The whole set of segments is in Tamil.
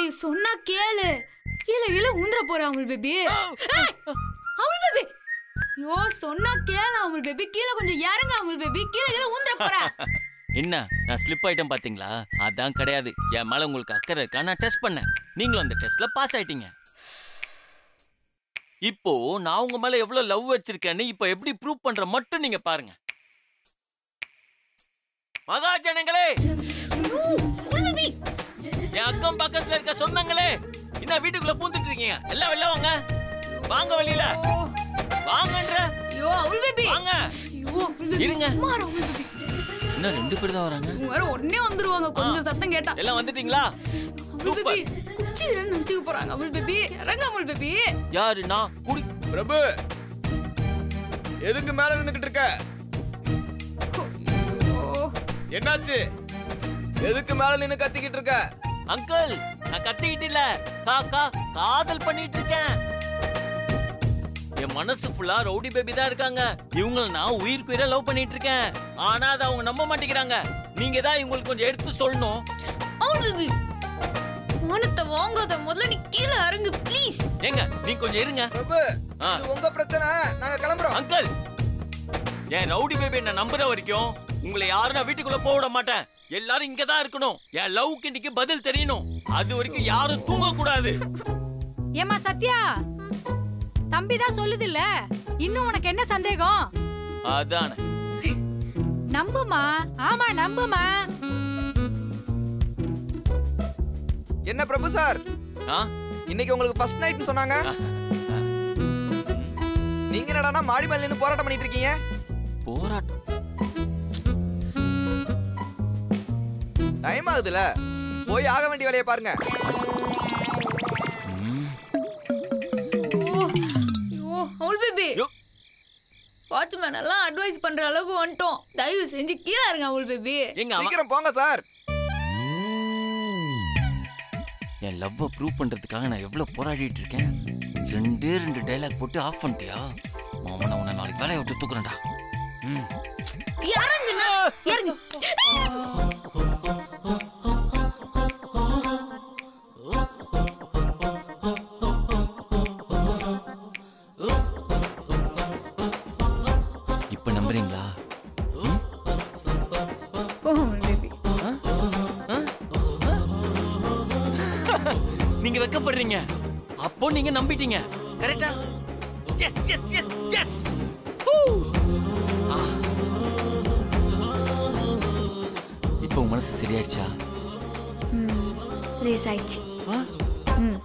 சொன்னா கேளு கீழே கீழே ஊந்துற போற அமுல் பேபி ஏய், அமுல் பேபி யோ சொன்னா கேளு அமுல் பேபி கீழே கொஞ்சம் இறங்க அமுல் பேபி கீழே கீழே ஊந்துற போற என்ன நான் ஸ்லிப் ஆயிட்டேன் பாத்தீங்களா அதான் கிடையாது என் மேல உங்களுக்கு அக்கறை இருக்கா நான் டெஸ்ட் பண்ணேன் நீங்களும் அந்த டெஸ்ட்ல பாஸ் ஆயிட்டீங்க இப்போ நான் உங்க மேல எவ்வளவு லவ் வச்சிருக்கேன்னு இப்போ எப்படி ப்ரூவ் பண்ற மட்டும் நீங்க பாருங்க மகாஜனங்களே ஐயோ, அமுல் பேபி என் அக்கம் பக்கத்துல இருக்க சொந்தங்களே என்ன வீட்டுக்குள்ள பூந்துட்டு இருக்கீங்க எல்லாம் வெளில வாங்க வாங்க வெளியில ஓ, வாங்கன்ற ஐயோ அமுல் பேபி வாங்க ஐயோ அமுல் பேபி இருங்க. சும்மா இரு, அமுல் பேபி இன்னும் ரெண்டு பேர் தான் வராங்க இவங்க வேற உடனே வந்துருவாங்க கொஞ்சம் சத்தம் கேட்டா எல்லாம் வந்துட்டீங்களா அமுல் பேபி குச்சி நினைச்சுக்க போறாங்க அமுல் பேபி இறங்க அமுல் பேபி யாரு நான் குடி பிரபு எதுக்கு மேல நின்னுகிட்டு இருக்க ஐயோ என்னாச்சு எதுக்கு மேல நின்னு கத்திக்கிட்டு இருக்க அங்கிள் நான் கத்திக்கிட்டு இல்ல காக்கா காதல் பண்ணிட்டு இருக்கேன் என் மனசு ஃபுல்லா ரவுடி பேபி தான் இருக்காங்க இவங்கள நான் உயிருக்கு உயிரை லவ் பண்ணிட்டு இருக்கேன் ஆனா அதை அவங்க நம்ப மாட்டேங்கிறாங்க நீங்க தான் இவங்களுக்கு கொஞ்சம் எடுத்து சொல்லணும் அமுல் பேபி மானத்தை வாங்காத முதல்ல நீ கீழே இறங்கு ப்ளீஸ் ஏங்க நீ கொஞ்சம் இருங்க பிரபு ஆ. இது உங்க பிரச்சனை நாங்க கிளம்புறோம் அங்கிள் என் ரவுடி பேபி என்ன நம்புற வரைக்கும் உங்களை யாரும் நான் வீட்டுக்குள்ள போக விட மாட்டேன் எல்லாரும் இங்க தான் இருக்கணும் என் லவ்க்கு இன்னைக்கு பதில் தெரியணும் அது வரைக்கும் யாரும் தூங்க கூடாது ஏமா சத்யா தம்பி தான் சொல்லுது இல்ல இன்னும் உனக்கு என்ன சந்தேகம் அதானே நம்புமா ஆமா நம்புமா என்ன பிரபு சார் ஆ? இன்னைக்கு உங்களுக்கு ஃபர்ஸ்ட் நைட்னு சொன்னாங்க நீங்க என்னடானா மாடி மேல நின்னு போராட்டம் பண்ணிட்டு இருக்கீங்க போராட்டம் டைம் ஆகுதுல போய் ஆக வேண்டிய வேலையை பாருங்க ம். ஓ ஐயோ அமுல் பேபி யோ. வாட்ச்மேன் எல்லாம் அட்வைஸ் பண்ற அளவுக்கு வந்துட்டோம் தயவு செஞ்சு கீழே இருங்க அமுல் பேபி எங்க அவன் சீக்கிரம் போங்க சார் என் லவ்வை ப்ரூவ் பண்றதுக்காக நான் எவ்வளவு போராடிட்டு இருக்கேன் ரெண்டே ரெண்டு டைலாக் போட்டு ஆஃப் பண்ணிட்டியா மாமனை உன்னை நாளைக்கு வேலையை விட்டு தூக்குறேன்டா ம் இறங்குண்ணா இறங்கு இப்போ நம்புறீங்களா ஓ அமுல் பேபி நீங்க வெக்கப்படுறீங்க அப்போ நீங்க நம்பிட்டீங்க கரெக்டா எஸ் எஸ் எஸ் எஸ் இப்போ உங்க மனசு சரியாயிடுச்சா ம் லேஸ் ஆயிடுச்சு ஆ? ம்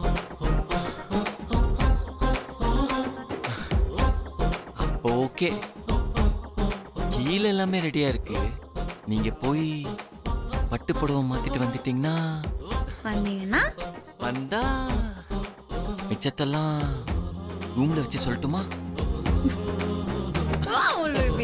அப்போ ஓகே கீழே எல்லாமே ரெடியா இருக்கு நீங்க போய் பட்டு புடவை மாத்திட்டு வந்துட்டீங்கன்னா வந்தீங்கன்னா வந்தா மிச்சத்தெல்லாம் ரூம்ல வச்சு சொல்லட்டுமா ஓ அமுல் பேபி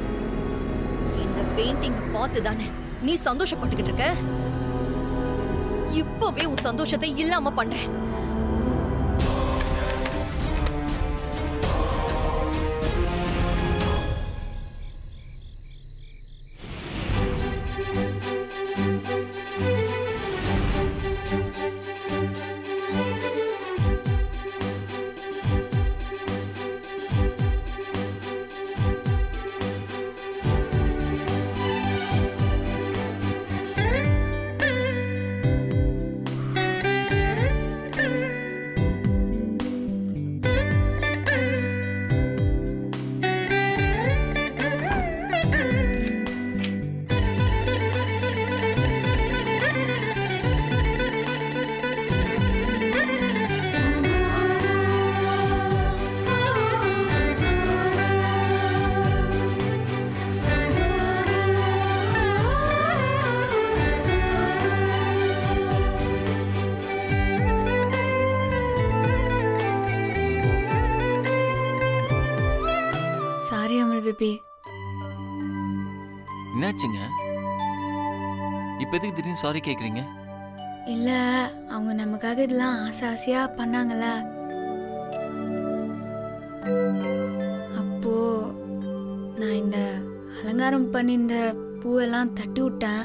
இந்த பெயிண்டிங் பார்த்து தானே நீ சந்தோஷப்பட்டுக்கிட்டு இருக்க இப்பவே உன் சந்தோஷத்தை இல்லாம பண்றேன் சாரி அமல் பேபி என்னாச்சுங்க இப்ப எதுக்கு திடீர்னு சாரி கேக்குறீங்க இல்ல அவங்க நமக்காக இதெல்லாம் ஆசை ஆசையா பண்ணாங்கல்ல அப்போ நான் இந்த அலங்காரம் பண்ணி இந்த பூவெல்லாம் தட்டி விட்டேன்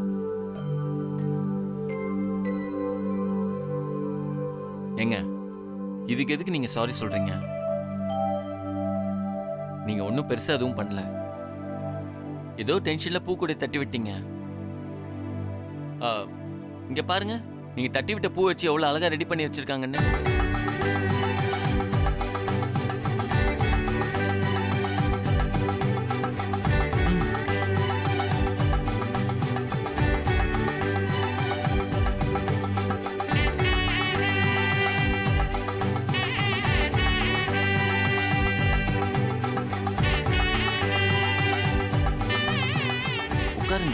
ஏங்க இதுக்கு எதுக்கு நீங்க சாரி சொல்றீங்க நீங்க ஒன்றும் பெருசா எதுவும் பண்ணல ஏதோ டென்ஷன்ல பூக்கூடை தட்டி விட்டீங்க ஆ, இங்க பாருங்க நீங்க தட்டி விட்ட பூ வச்சு எவ்வளவு அழகா ரெடி பண்ணி வச்சிருக்காங்கன்னு உட்காருங்க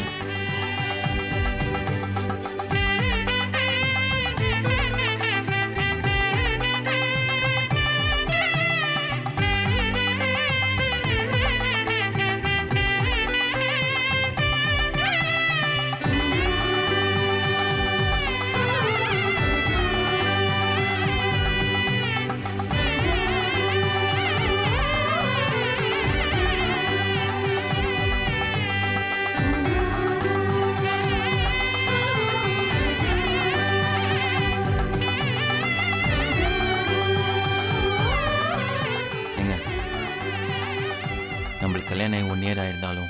ஏங்க நம்மளுக்கு கல்யாணம் ஆகி ஒன் இயர் ஆயிருந்தாலும்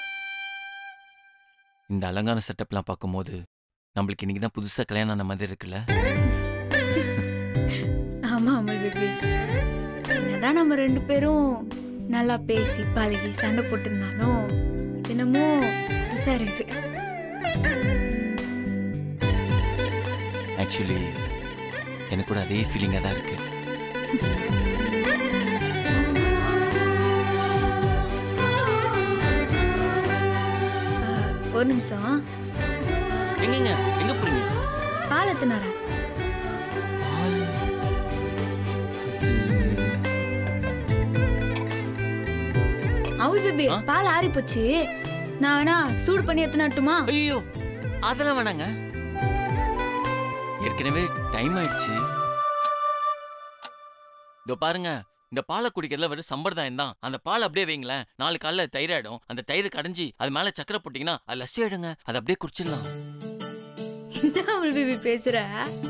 இந்த அலங்கார செட்டப்லாம் பார்க்கும்போது நம்மளுக்கு இன்னைக்கு தான் புதுசாக கல்யாணம் ஆன மாதிரி இருக்குல்ல ஆமா அமல் பேபி என்னதான் நம்ம ரெண்டு பேரும் நல்லா பேசி பழகி சண்டை போட்டிருந்தாலும் தினமும் புதுசா இருக்குது ஆக்சுவலி எனக்கு கூட அதே ஃபீலிங்காக தான் இருக்கு அஹ், ஒரு நிமிஷம் எங்கங்க எங்க போறீங்க பால் எத்தினாரா பால் அவுல் பேபி ஆ? பால் ஆறி போச்சு நான் வேணா சூடு பண்ணி எத்தனாட்டுமா ஐயோ அதெல்லாம் வேணாங்க ஏற்கனவே டைம் ஆயிடுச்சு இதோ பாருங்க இந்த பாலை குடிக்கிறதுல வெறும் சம்பிரதாயம் தான் அந்த பால் அப்படியே வைங்களேன் நாலு காலைல தயிராயிடும் அந்த தயிர் கடைஞ்சி அது மேல சக்கரை போட்டீங்கன்னா அது லஸ்ஸி ஆயிடுங்க அதை அப்படியே குடிச்சிடலாம் என்ன அவுல் பேபி பேசுற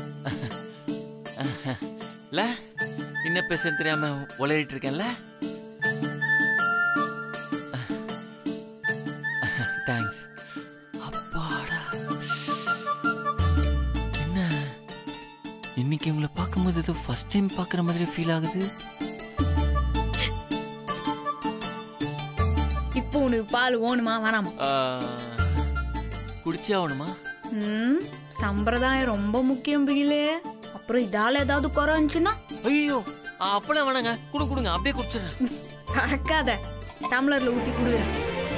இல்ல என்ன பேச தெரியாம உளறிட்டு இருக்கேன்ல தேங்க்ஸ் அப்பாடா என்ன இன்னைக்கு உங்களை பார்க்கும்போது ஏதோ ஃபர்ஸ்ட் டைம் பார்க்குற மாதிரி ஃபீல் ஆகுது இப்போ உனக்கு பால் ஓணுமா வேணாமா ஆ, குடிச்சே ஆகணுமா ம் சம்பிரதாயம் ரொம்ப முக்கியம் பிகிலே அப்புறம் இதால ஏதாவது குறை இருந்துச்சுன்னா ஐயோ அப்பெல்லாம் வேணாங்க குடு கொடுங்க அப்படியே குடிச்சிடுறேன் கறக்காத டம்ளர்ல ஊத்தி குடுக்குறேன்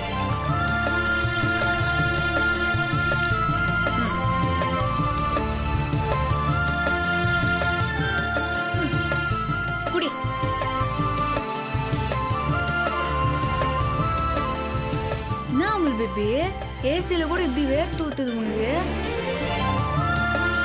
ம். ம். குடி என்ன அமுல் பேபி ஏசியில கூட இப்படி வேர்த்து ஊத்துது உனக்கு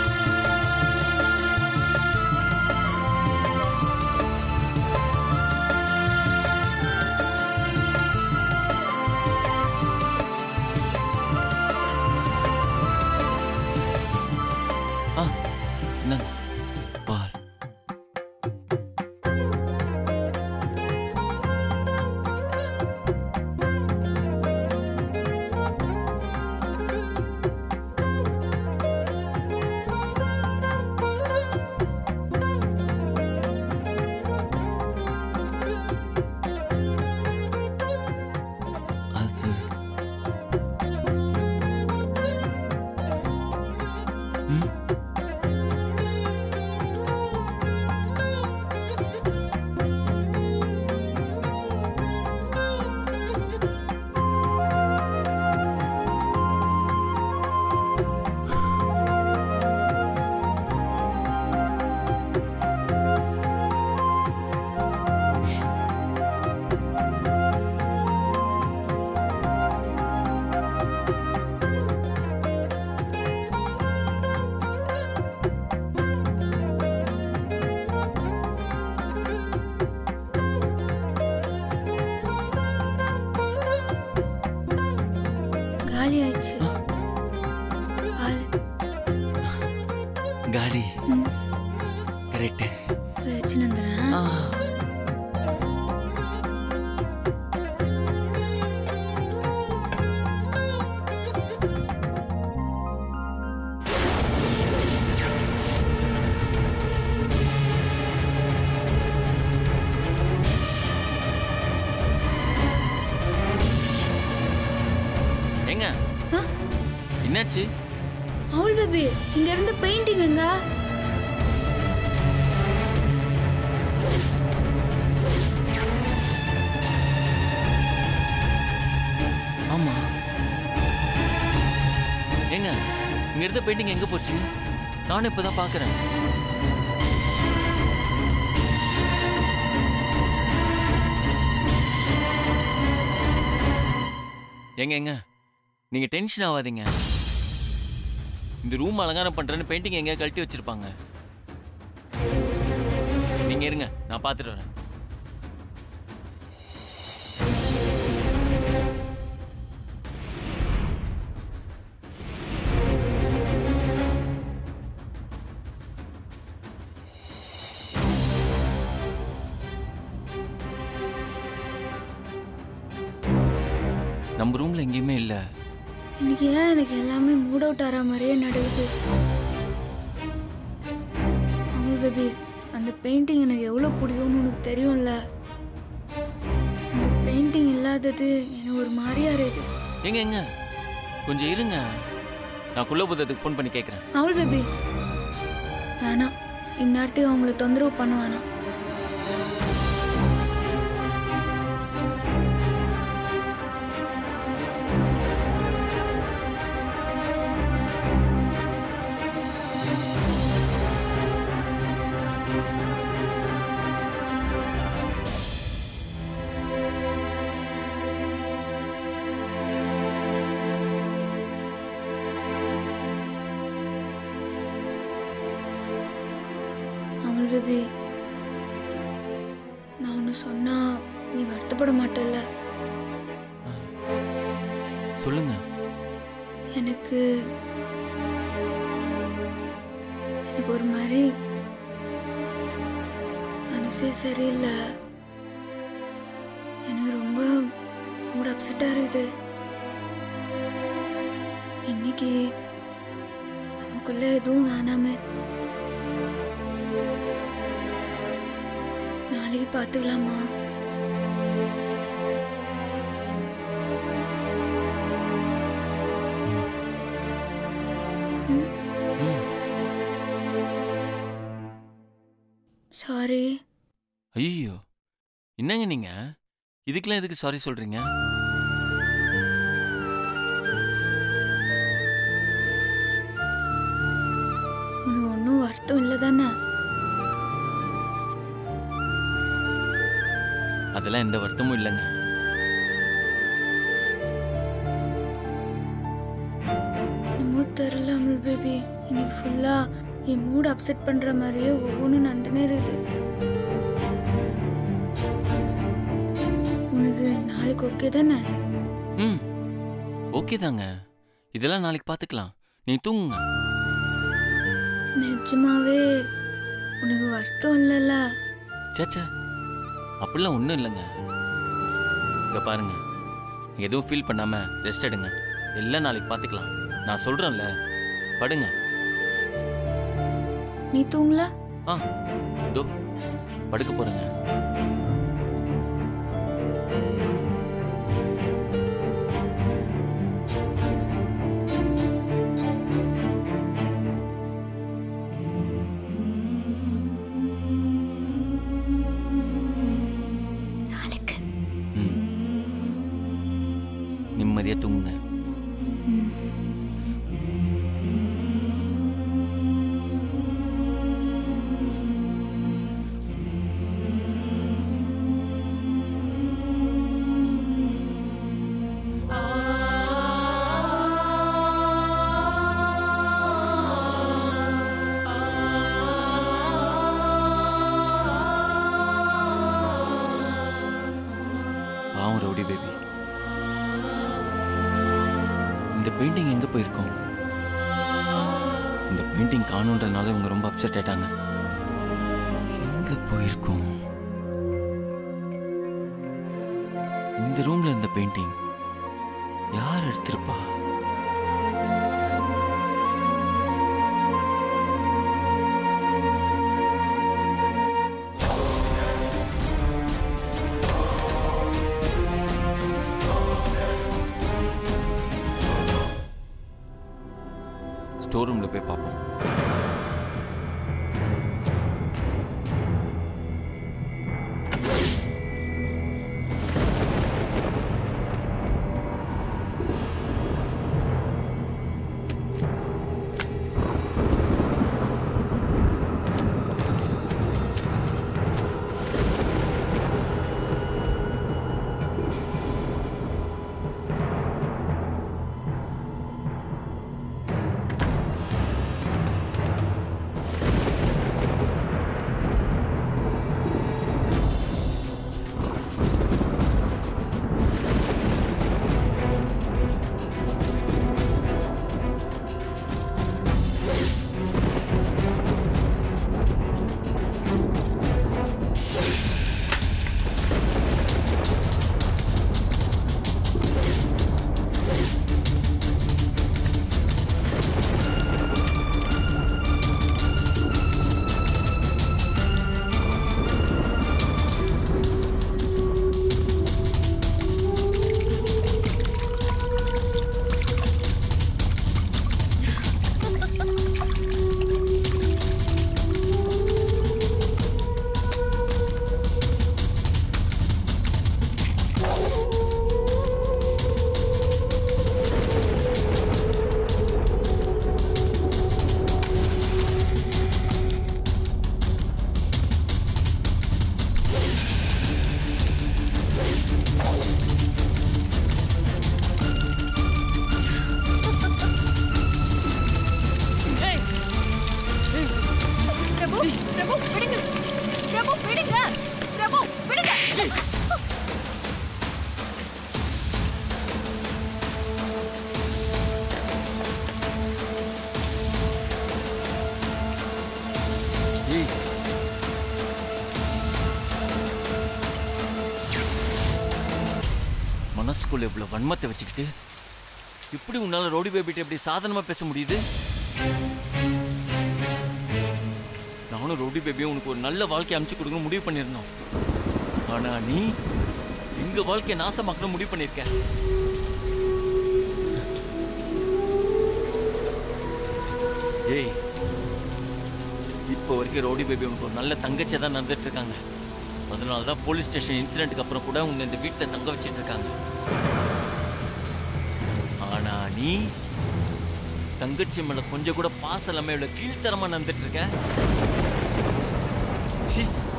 ம் காலி ஆயிடுச்சு பால் காலி ம். கரெக்ட் போய் வச்சுன்னு வந்துடுறேன் ஏங்க ஆ? என்னாச்சு அவள் பேபி இங்க இருந்து பெயிண்டிங் எங்க ஆமா ஏங்க இங்க இருந்த பெயிண்டிங் எங்க போச்சு நானும் இப்பதான் பாக்குறேன் ஏங்க ஏங்க நீங்க டென்ஷன் ஆகாதீங்க இந்த ரூம் அலங்காரம் பண்றேன்னு பெயிண்டிங் எங்க கழட்டி வச்சிருப்பாங்க நீங்க இருங்க நான் பார்த்துட்டு வரேன் நம்ம ரூம்ல எங்கேயுமே இல்லை இன்னைக்கு ஏன் எனக்கு எல்லாமே மூட் அவுட் ஆகிற மாதிரியே நடக்குது அமுல் பேபி அந்த பெயிண்டிங் எனக்கு எவ்வளோ பிடிக்கும்னு உனக்கு தெரியும்ல அந்த பெயிண்டிங் இல்லாதது எனக்கு ஒரு மாதிரியா இருக்குது எங்க எங்க கொஞ்சம் இருங்க நான் குலபுதத்துக்கு ஃபோன் பண்ணி கேட்குறேன் அமுல் பேபி வேணாம் இந்நேரத்துக்கு அவங்கள தொந்தரவு பண்ண வேணாம் அமுல் பேபி நான் ஒன்று சொன்னா நீ வருத்தப்பட மாட்டல்ல சொல்லுங்க எனக்கு எனக்கு ஒரு மாதிரி மனசே சரியில்லை எனக்கு ரொம்ப மூட் அப்செட்டாக இருக்குது இன்னைக்கு நமக்குள்ள எதுவும் வேணாமே நாளைக்கு பார்த்துக்கலாமா ம் ம் சாரி ஐயோ என்னங்க நீங்க இதுக்கெல்லாம் எதுக்கு சாரி சொல்றீங்க உனக்கு ஒன்றும் வருத்தம் இல்லை தானே அதெல்லாம் எந்த வருத்தமும் இல்லைங்க என்னமோ தெரில அமுல் பேபி இன்னைக்கு ஃபுல்லா என் மூட் அப்செட் பண்ற மாதிரியே ஒவ்வொன்றும் நந்துனே இருக்குது உனக்கு நாளைக்கு ஓகே தானே ம் ஓகே தாங்க இதெல்லாம் நாளைக்கு பார்த்துக்கலாம் நீ தூங்குங்க நிஜமாவே உனக்கு வருத்தம் இல்லைல்ல சேச்சே அப்படிலாம் ஒன்றும் இல்லைங்க இங்க பாருங்க நீங்க எதுவும் ஃபீல் பண்ணாம ரெஸ்ட் எடுங்க எல்லாம் நாளைக்கு பார்த்துக்கலாம் நான் சொல்றேன்ல படுங்க நீ தூங்கல ஆ இதோ படுக்க போறேங்க பெயிண்டிங் காணுன்றனால இவங்க ரொம்ப அப்செட் ஆயிட்டாங்க எங்க போயிருக்கோம் இந்த ரூம்ல இந்த பெயிண்டிங் யார் எடுத்திருப்பா ஸ்டோர் ரூம்ல போய் பார்ப்போம் பிரபு பிரபு விடுங்க பிரபு விடுங்க பிரபு விடுங்க ஏய் மனசுக்குள்ள இவ்வளவு வன்மத்தை வச்சுக்கிட்டு எப்படி உன்னால ரோடி பேபிட்ட எப்படி சாதாரணமா பேச முடியுது நானும் ரோடி பேபியும் உனக்கு ஒரு நல்ல வாழ்க்கை அமைச்சு கொடுக்கணும் முடிவு பண்ணியிருந்தோம் ஆனா நீ எங்க வாழ்க்கையை நாசமாக்கணும் முடிவு பண்ணிருக்க ஏய் இப்போ வரைக்கும் ரோடி பேபி உனக்கு ஒரு நல்ல தங்கச்சியா தான் நடந்துட்டு இருக்காங்க அதனால தான் போலீஸ் ஸ்டேஷன் இன்சிடென்ட்டுக்கு அப்புறம் கூட உன்னை இந்த வீட்டில் தங்க வச்சிட்டு இருக்காங்க ஆனா நீ தங்கச்சி மேல கொஞ்சம் கூட பாசம் இல்லாம இவ்வளவு கீழ்த்தரமா நடந்துட்டு இருக்க ச்சீ.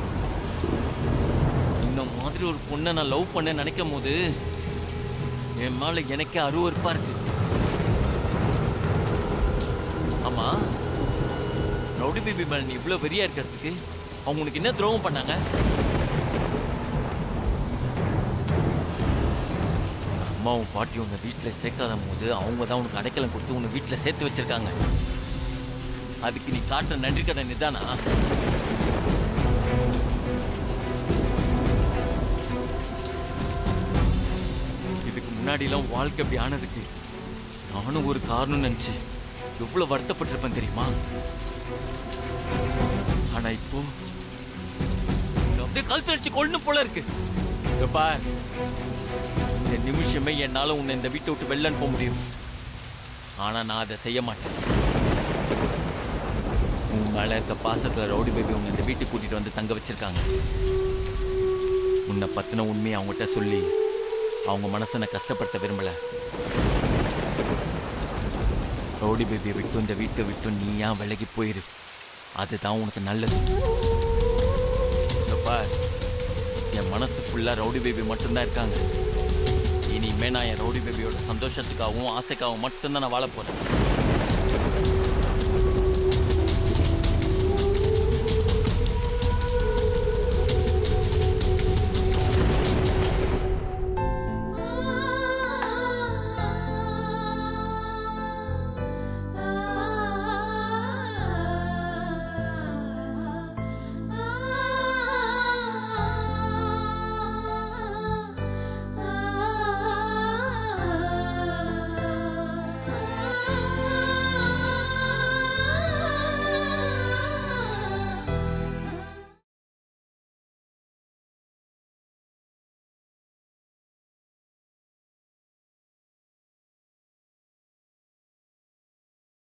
இந்த மாதிரி ஒரு பொண்ணை நான் லவ் பண்ண நினைக்கும் போது என் மேல எனக்கே அருவருப்பா இருக்கு ஆமா ரவுடி பேபி மேல நீ இவ்வளவு வெறியா இருக்கிறதுக்கு அவங்க உனக்கு என்ன துரோகம் பண்ணாங்க அம்மாவும் பாட்டியும் உன்னை வீட்டில் சேர்க்காத போது அவங்க தான் உனக்கு அடைக்கலம் கொடுத்து உன்னை வீட்டில் சேர்த்து வச்சிருக்காங்க அதுக்கு நீ காட்டுற நன்றி கதை நிதானா இதுக்கு முன்னாடிலாம் வாழ்க்கை அப்படி ஆனதுக்கு நானும் ஒரு காரணம் நினைச்சு எவ்வளவு வருத்தப்பட்டிருப்பேன் தெரியுமா ஆனா இப்போ இங்க அப்படியே கழுத்து அடிச்சு கொள்ளணும் போல இருக்கு இங்க பார் இந்த நிமிஷமே என்னால உன்னை இந்த வீட்டை விட்டு வெளில அனுப்ப முடியும் ஆனா நான் அதை செய்ய மாட்டேன் உன் மேல இருக்க பாசத்துல ரவுடி பேபி உன்னை இந்த வீட்டுக்கு கூட்டிட்டு வந்து தங்க வச்சிருக்காங்க உன்னை பத்தின உண்மையை அவங்ககிட்ட சொல்லி அவங்க மனசை நான் கஷ்டப்படுத்த விரும்பல ரவுடி பேபியை விட்டு இந்த வீட்டை விட்டு நீயா விலகி போயிரு அதுதான் உனக்கு நல்லது இங்க பார் என் மனசு ஃபுல்லா ரவுடி பேபி மட்டும்தான் இருக்காங்க இனிமே நான் என் ரவுடி பேபியோட சந்தோஷத்துக்காகவும் ஆசைக்காகவும் மட்டும்தான் நான் வாழ போறேன்